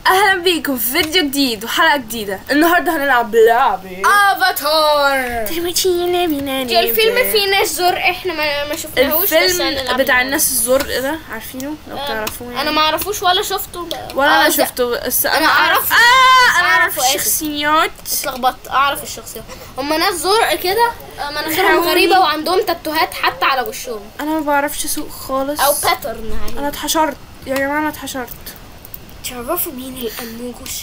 اهلا بيكم في فيديو جديد وحلقه جديده النهارده هنلعب لعبه افاتار الفيلم فيه ناس زرق احنا ما ما شفناهوش بس الفيلم هنلعب بتاع اللعبة. الناس الزرق ده عارفينه لو تعرفوه يعني. انا ما اعرفوش ولا شفته ولا آه، انا ده- شفته بس انا أنا اعرف أعرف- اه انا اعرف أعرفه آسف. الشخصيات اتلخبطت اعرف الشخصيه هم ناس زرق كده آه، مناخيرهم حاولي. غريبه وعندهم تاتوهات حتى على وشهم انا ما بعرفش اسوق خالص او باترن انا اتحشرت يا جماعه انا اتحشرت تعرفوا مين الاموجوس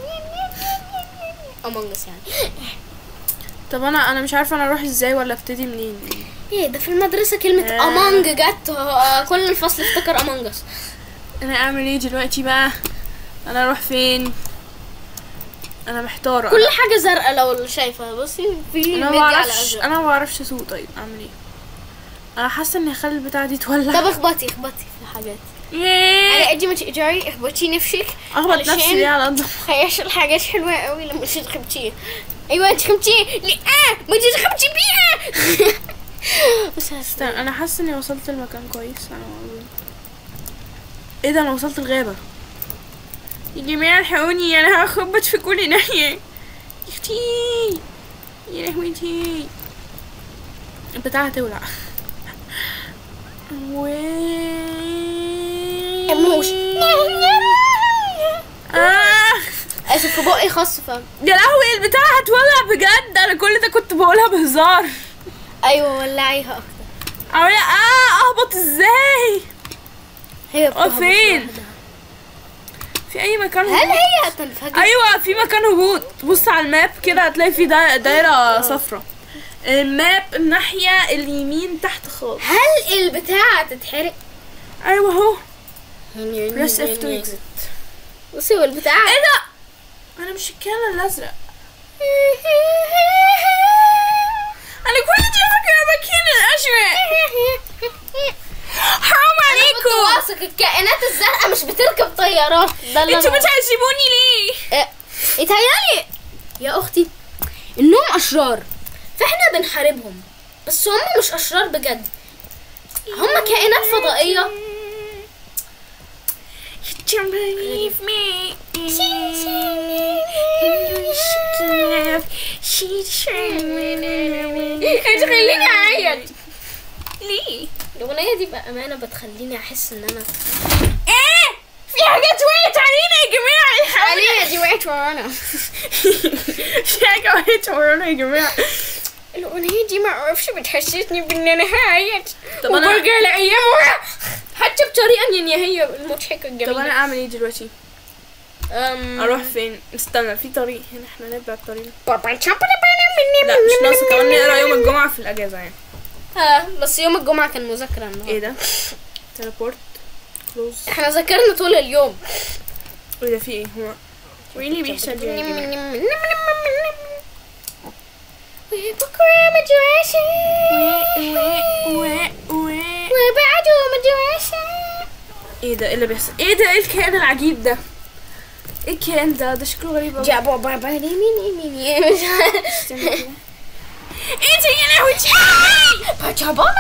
امونج اس يعني طب انا انا مش عارفه انا اروح ازاي ولا ابتدي منين ايه ده في المدرسه كلمه آه. امونج جت آه، كل الفصل افتكر امونج اس انا اعمل ايه دلوقتي بقى انا اروح فين انا محتاره كل حاجه زرقاء لو شايفه بصي في انا ما مدي على بعرفش أزرق. انا ما بعرفش اسوق طيب اعمل ايه انا حاسه اني هخلي البتاعه دي تولع طب اخبطي اخبطي في حاجات ياه على قد ما تقدري اخبطي نفسك اخبط علشان نفسي ليه على قد هيحصل حاجات حلوة قوي لما انت تخبطيه ايوه انت خبطيه ليه اه ما انت تخبطي بيها بس هست... استنى انا حاسه اني وصلت المكان كويس انا موجود. ايه ده انا وصلت الغابه يا جماعه الحقوني انا هخبط في كل ناحيه يا اختي يا لهوتي البتاعه هتولع و موش آه. اسف في بقي خاص ف يا لهوي البتاعه هتولع بجد انا كل ده كنت بقولها بهزار ايوه ولعيها اكتر او لا اه اهبط ازاي هي اه بتهبط فين لوحدها. في اي مكان هل هبوط؟ هي هتنفجر ايوه في مكان هبوط بص على الماب كده هتلاقي في دا- دايره صفراء الماب الناحيه اليمين تحت خالص هل البتاعة هتتحرق ايوه اهو بريس اف تو اكزيت بصي والبتاعة ايه ده انا مش الكلام الازرق انا كل دي فاكره مكان الازرق حرام كنت عليكم واثق الكائنات الزرقاء مش بتركب طيارات ده اللي انتوا أنا- بتعذبوني ليه اه، يتهيألي يا اختي انهم اشرار فاحنا بنحاربهم بس هم مش اشرار بجد هم كائنات فضائيه Don't believe me. هتخليني اعيط ليه؟ الاغنيه دي بامانه بتخليني احس ان انا ايه؟ في حاجات وقعت علينا يا جماعة عليا دي وقعت ورانا في حاجة وقعت ورانا يا جماعة الاغنيه دي ما اعرفش بتحسسني بان انا هعيط طب أنا- وبرجع لايام ورا حتى بطريقه ان هي المضحكه طب الجميله انا اعمل ايه دلوقتي؟ أم... اروح فين؟ استنى في طريق هنا احنا نبدأ الطريق بابا تشامبا لا مش ناقص كمان نقرا يوم الجمعة في الأجازة يعني اه بس يوم الجمعة كان مذاكرة النهاردة ايه ده؟ تليبورت كلوز احنا ذاكرنا طول اليوم ايه ده في ايه؟ هو وايه اللي بيحصل ده يا جماعة؟ وبكرة مدرسة وبعده مدرسة ايه ده ايه اللي بيحصل؟ ايه ده ايه الكائن العجيب ده؟ ايه الكائن ده؟ ده شكله غريب أوي. جابوا بابا يمين يمين مش استنى كده. ايه ده يا لهوي بابا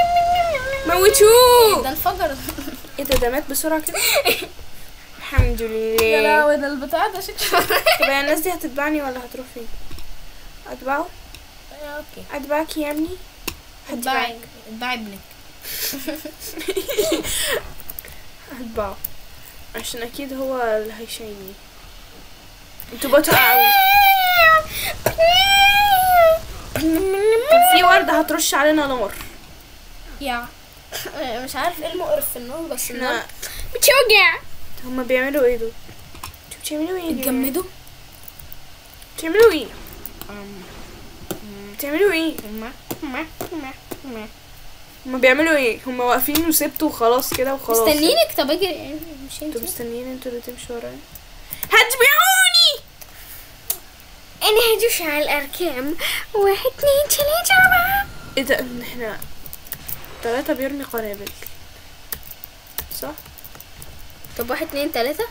موتوه ده انفجر ايه ده ده مات بسرعة كده الحمد لله ده البتاع ده شكله طب يا الناس دي هتتبعني ولا هتروح فين؟ اتبعه؟ اوكي اتبعك يا ابني؟ اتباعي اتباعي ابنك هتبعه عشان اكيد هو اللي هيشيلني انتوا بطيئة اوي في وردة هترش علينا نار يا مش عارف ايه المقرف في النور بس النار احنا بتوجع هما بيعملوا ايه دول؟ انتوا بتعملوا ايه يا جماعة؟ اتجمدوا بتعملوا ايه؟ بتعملوا ايه؟ هما بيعملوا ايه؟ هما واقفين وسبتوا وخلاص كده وخلاص مستنينك طب اجي يعني مش انتوا انت مستنيين انتوا اللي تمشوا ورايا هتبيعوني انا هدوش على الارقام واحد اتنين تلاتة اربعة ايه ده ان احنا تلاتة بيرمي قنابل صح؟ طب واحد اتنين تلاتة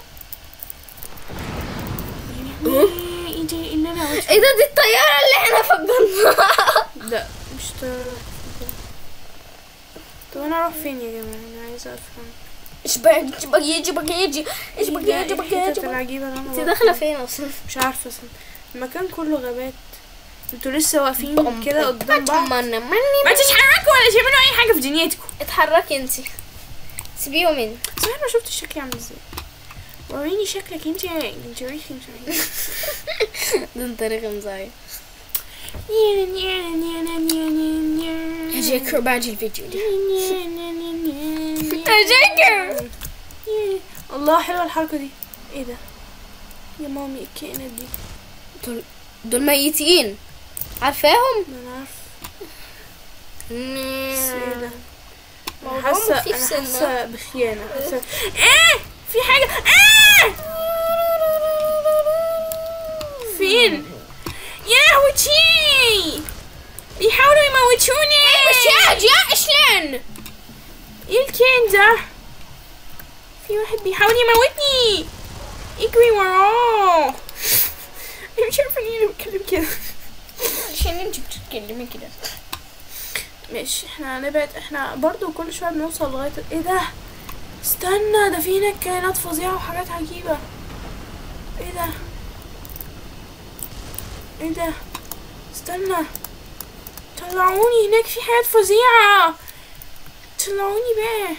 ايه ده ان انا عملت ايه ده دي الطيارة اللي احنا فجرناها لا مش طيارة طب انا اروح فين يا جماعة انا عايزة افهم اشباجي اشباجي اشباجي اشباجي الحتت اشباجي العجيبة اللي أنا انت داخله فين اصلا مش عارفة اصلا المكان كله غابات انتوا لسه واقفين كده قدام بعض ما ما تتحركوا ولا تعملوا اي حاجة في دنيتكم اتحركي انت سيبيهم من صحيح ما شفتش شكلي عامل ازاي وريني شكلك انت انت ريخم صحيح ده انت رخم زي نيا نيا نيا نيا نيا نيا جاكر باجي الفيديو ده نيا نيا نيا نيا يا جاكر نيا. الله حلوة الحركة دي ايه ده يا مامي الكائنات دي دول دول ميتين عارفاهم ما انا عارفه بس ايه ده انا موضوع حاسه مخيف انا سنة. حاسه بخيانه حاسه ايه في حاجه ايه فين يا لهوتي بيحاولوا يموتوني وش يا اشلن ايه الكائن ده في واحد بيحاول يموتني اجري وراه انا مش عارفه ليه انا بتكلم كده عشان انت بتتكلمي كده ماشي احنا هنبعد احنا برضو كل شويه بنوصل لغايه ايه ده استنى ده في هناك كائنات فظيعه وحاجات عجيبه ايه ده ايه ده استنى طلعوني هناك في حاجات فظيعه طلعوني بقى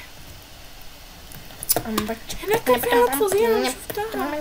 هناك كان في حاجات فظيعه أنا شفتها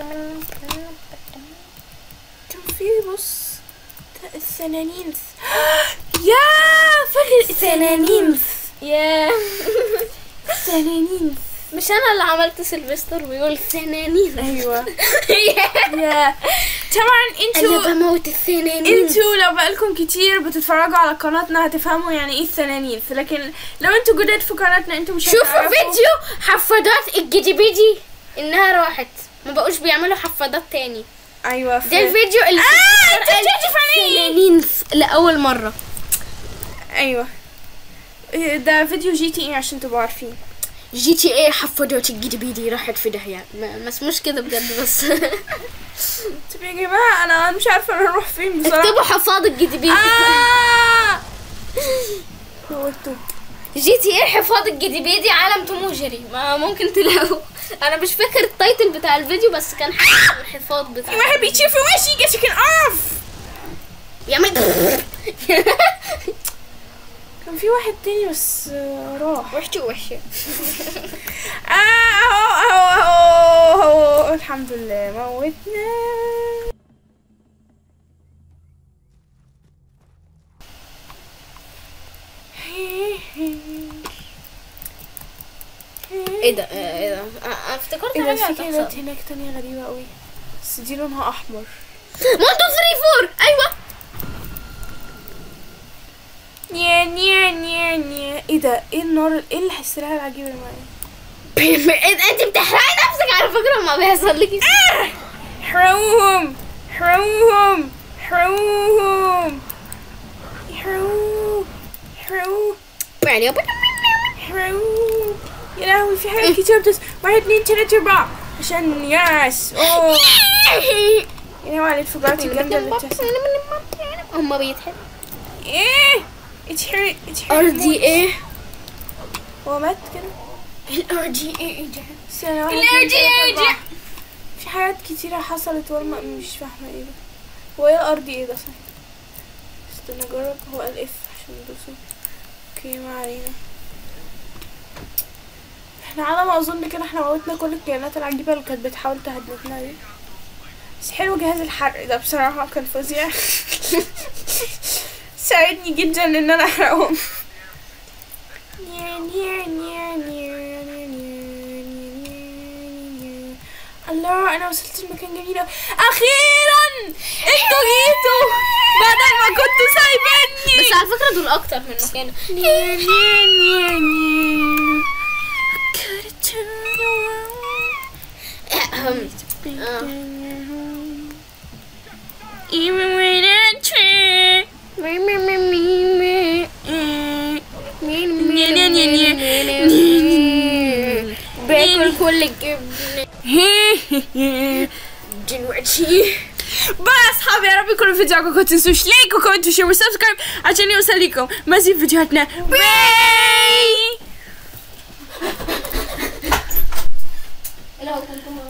كان في بص ت- الثنانين يا فاكر الثنانين يا الثنانين مش انا اللي عملت سيلفستر بيقول ثنانين ايوه يا طبعا انا انتوا بموت الثنانين انتوا لو بقالكم كتير بتتفرجوا على قناتنا هتفهموا يعني ايه الثنانين لكن لو انتوا جداد في قناتنا انتوا مش شوفوا هتعرفوا. فيديو حفادات الجديبيدي انها راحت ما بقوش بيعملوا حفادات تاني ايوه ده الفيديو اللي آه، انت بتعرف عن ايه؟ ثنانين لاول مره ايوه إيه ده فيديو جي تي اي عشان تبقوا عارفين جي تي اي حفادات الجديبيدي راحت في داهيه ما ما اسموش كده بجد بس طب يا جماعه انا مش عارفه انا اروح فين بصراحه اكتبوا حفاض الجديبيدي آه! موتوه جي تي اي حفاظ الجديبيدي عالم توم وجيري ما ممكن تلاقوا انا مش فاكر التايتل بتاع الفيديو بس كان الحفاظ بتاع في واحد بيطير في وشي جت كان اوف يعمل كان في واحد تاني بس آه، راح وحشه وحشه آه، اهو اهو اهو اهو الحمد لله موتنا ايه ده ايه ده أنا افتكرت ايه ده حاجه في كائنات هتحصل هناك تانية غريبة قوي بس دي لونها احمر 1 2 3 4 ايوه نيا نيا نيا نيا ايه ده ايه النار ايه السلاح العجيب اللي معايا انت بتحرقي نفسك على فكره ما بيحصل لك حروهم حروهم حروهم حرو حرو يعني حرو يا لهوي في حاجات كتير بتس واحد اتنين تلاتة أربعة عشان ياس اوه يا لهوي على الانفجارات الجامدة اللي بتحصل هما بيتحرقوا ايه اتحرق اتحرق ار دي ايه هو مات كده الار دي ايه ده استنى واحد ال اتنين تلاتة، RDA أربعة. في حاجات كتيرة حصلت وانا ما- مش فاهمة ايه ده هو ايه الار دي ايه ده صحيح استنى اجرب هو قال اف عشان ندوسه اوكي ما علينا احنا على ما اظن كده احنا موتنا كل الكائنات العجيبة اللي كانت بتحاول تهددنا دي بس حلو جهاز الحرق ده بصراحة كان فظيع ساعدني جدا ان انا احرقهم نيا نيا نيا نيا نيا نيا نيا. الله انا وصلت المكان جميل أوي. اخيرا انتوا جيتوا بدل ما كنتوا سايبيني بس على فكره دول اكتر من مكان نيا نيا نيا نيا I could've turned around. Even when I tried. باكل كل الجبن دلوقتي بقى اصحابي يا رب يكون الفيديو عجبكم تنسوش لايك وكومنت وشير وسبسكرايب عشان يوصل لكم مزيد فيديوهاتنا باي لو كنت